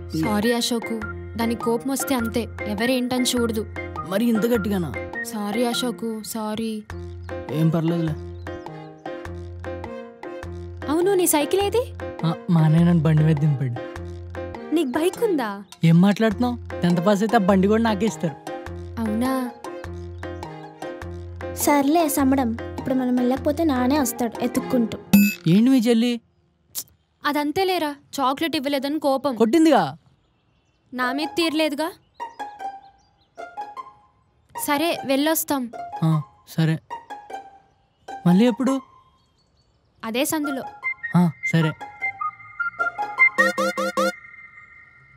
sorry Ashok దానికి కోపం వస్తే అంతే ఎవరేంటని చూడదు మరి ఇంత గట్టిగానా సారీ అశోకు సారీ ఏం పర్లేదులే అవును నీ సైకిల్ ఏది ఆ, మా అన్నయ్య నన్ను బండి మీద దింపాడు నీకు బైక్ ఉందా ఏం మాట్లాడుతున్నావు టెన్త్ పాస్ అయితే ఆ బండి కూడా నాకే ఇస్తారు అవునా సర్లే సమడం ఇప్పుడు మనం వెళ్ళకపోతే నానే వస్తాడు ఎత్తుక్కుంటూ ఏంటి మీ చెల్లి అదంతే లేరా చాక్లెట్ ఇవ్వలేదని కోపం కొట్టిందిగా నా మీద తీరలేదుగా సరే వెళ్ళొస్తాం ఆ, సరే మళ్ళీ ఎప్పుడు అదే సందులో ఆ, సరే